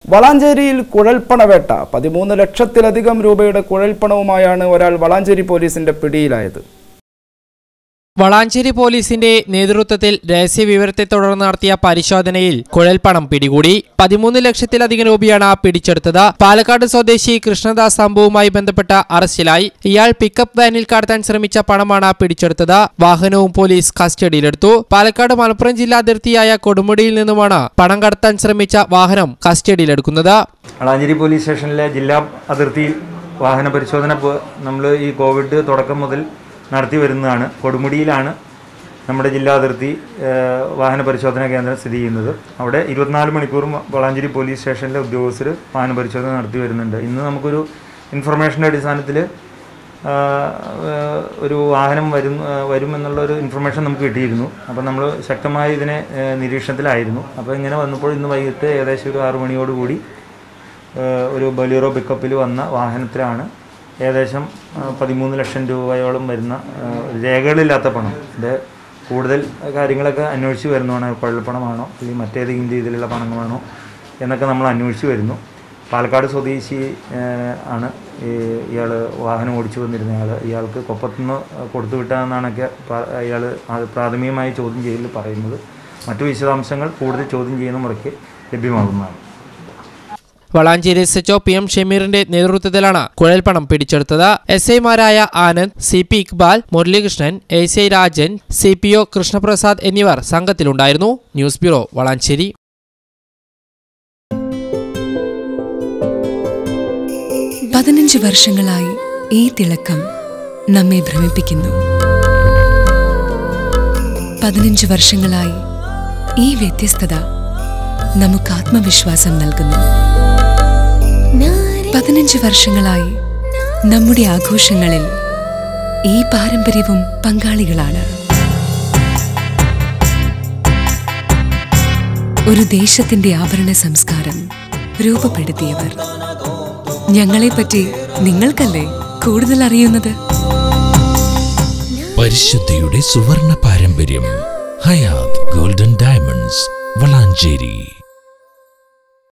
വളാഞ്ചേരിയിൽ കുഴൽപ്പണവേട്ട പതിമൂന്ന് ലക്ഷത്തിലധികം രൂപയുടെ കുഴൽപ്പണവുമായാണ് ഒരാൾ വളാഞ്ചേരി പോലീസിന്റെ പിടിയിലായത് വളാഞ്ചേരി പോലീസിന്റെ നേതൃത്വത്തിൽ രഹസ്യവിവരത്തെ തുടർന്ന് നടത്തിയ പരിശോധനയിൽ കുഴൽപ്പണം പിടികൂടി പതിമൂന്ന് ലക്ഷത്തിലധികം രൂപയാണ് പിടിച്ചെടുത്തത് പാലക്കാട് സ്വദേശി കൃഷ്ണദാസ് സംഭവവുമായി ബന്ധപ്പെട്ട അറസ്റ്റിലായി ഇയാൾ പിക്കപ്പ് വാനിൽ കടത്താൻ ശ്രമിച്ച പണമാണ് പിടിച്ചെടുത്തത് വാഹനവും പോലീസ് കസ്റ്റഡിയിലെടുത്തു പാലക്കാട് മലപ്പുറം ജില്ലാ അതിർത്തിയായ കൊടുമുടിയിൽ നിന്നുമാണ് പണം കടത്താൻ ശ്രമിച്ച വാഹനം കസ്റ്റഡിയിലെടുക്കുന്നത് വളാഞ്ചേരി പോലീസ് സ്റ്റേഷനിലെ ജില്ലാ അതിർത്തിയിൽ വാഹന പരിശോധന നമ്മൾ ഈ കോവിഡ് തുടക്കം മുതൽ നടത്തി വരുന്നതാണ് കൊടുമുടിയിലാണ് നമ്മുടെ ജില്ലാ അതിർത്തി ഏഹ്, വാഹന പരിശോധനാ കേന്ദ്രം സ്ഥിതി ചെയ്യുന്നത് അവിടെ ഇരുപത്തിനാല് മണിക്കൂറും വളാഞ്ചേരി പോലീസ് സ്റ്റേഷനിലെ ഉദ്യോഗസ്ഥർ വാഹന പരിശോധന നടത്തി വരുന്നുണ്ട് ഇന്ന് നമുക്കൊരു ഇൻഫർമേഷൻ്റെ അടിസ്ഥാനത്തിൽ ഒരു വാഹനം വരും ആ, വരുമെന്നുള്ള ഒരു ഇൻഫർമേഷൻ നമുക്ക് കിട്ടിയിരുന്നു അപ്പോൾ നമ്മൾ ശക്തമായി ഇതിനെ ഏഹ്, നിരീക്ഷണത്തിലായിരുന്നു അപ്പോൾ ഇങ്ങനെ വന്നപ്പോൾ ഇന്ന് വൈകിട്ട് ഏകദേശം ഒരു ആറു മണിയോടുകൂടി ഏഹ് ഒരു ബൊലീറോ പിക്കപ്പിൽ വന്ന വാഹനത്തിലാണ് ഏകദേശം ആ, പതിമൂന്ന് ലക്ഷം രൂപയോളം വരുന്ന ആ, രേഖകളില്ലാത്ത പണം ഇത് കൂടുതൽ കാര്യങ്ങളൊക്കെ അന്വേഷിച്ച് വരുന്നതാണ് കുഴൽപ്പണമാണോ അല്ലെങ്കിൽ മറ്റേതെങ്കിലും രീതിയിലുള്ള പണങ്ങളാണോ എന്നൊക്കെ നമ്മൾ അന്വേഷിച്ച് വരുന്നു പാലക്കാട് സ്വദേശി ഏഹ്, ആണ് ഇയാൾ വാഹനം ഓടിച്ചു വന്നിരുന്ന ആൾ ഇയാൾക്ക് കൊപ്പത്തുനിന്ന് കൊടുത്തു വിട്ടതെന്നാണൊക്കെ ഇയാൾ പ്രാഥമികമായി ചോദ്യം ചെയ്യലിൽ പറയുന്നത് മറ്റു വിശദാംശങ്ങൾ കൂടുതൽ ചോദ്യം ചെയ്യുന്ന മുറയ്ക്ക് ലഭ്യമാകുന്നതാണ് Valanchery S H O P M ഷമീറിന്റെ നേതൃത്വത്തിലാണ് കുഴൽപ്പണം പിടിച്ചെടുത്തത് എസ് ഐമാരായ Anand C P Iqbal Muralikrishnan A C I Rajan C P O Krishnaprasad എന്നിവർ സംഘത്തിലുണ്ടായിരുന്നു ന്യൂസ് ബ്യൂറോ വളാഞ്ചേരി പതിനഞ്ച് വർഷങ്ങളായി ഈ തിളക്കം നമ്മെ ഭ്രമിപ്പിക്കുന്നു പതിനഞ്ച് വർഷങ്ങളായി ഈ വ്യത്യസ്തത നമുക്ക് ആത്മവിശ്വാസം നൽകുന്നു പതിനഞ്ച് വർഷങ്ങളായി നമ്മുടെ ആഘോഷങ്ങളിൽ ഈ പാരമ്പര്യവും പങ്കാളികളാണ് ഒരു ദേശത്തിന്റെ ആഭരണ സംസ്കാരം രൂപപ്പെടുത്തിയവർ ഞങ്ങളെപ്പറ്റി നിങ്ങൾക്കല്ലേ കൂടുതൽ അറിയുന്നത് പരിശുദ്ധിയുടെ സുവർണ പാരമ്പര്യം ഹയാത് ഗോൾഡൻ ഡയമണ്ട്സ് വളാഞ്ചേരി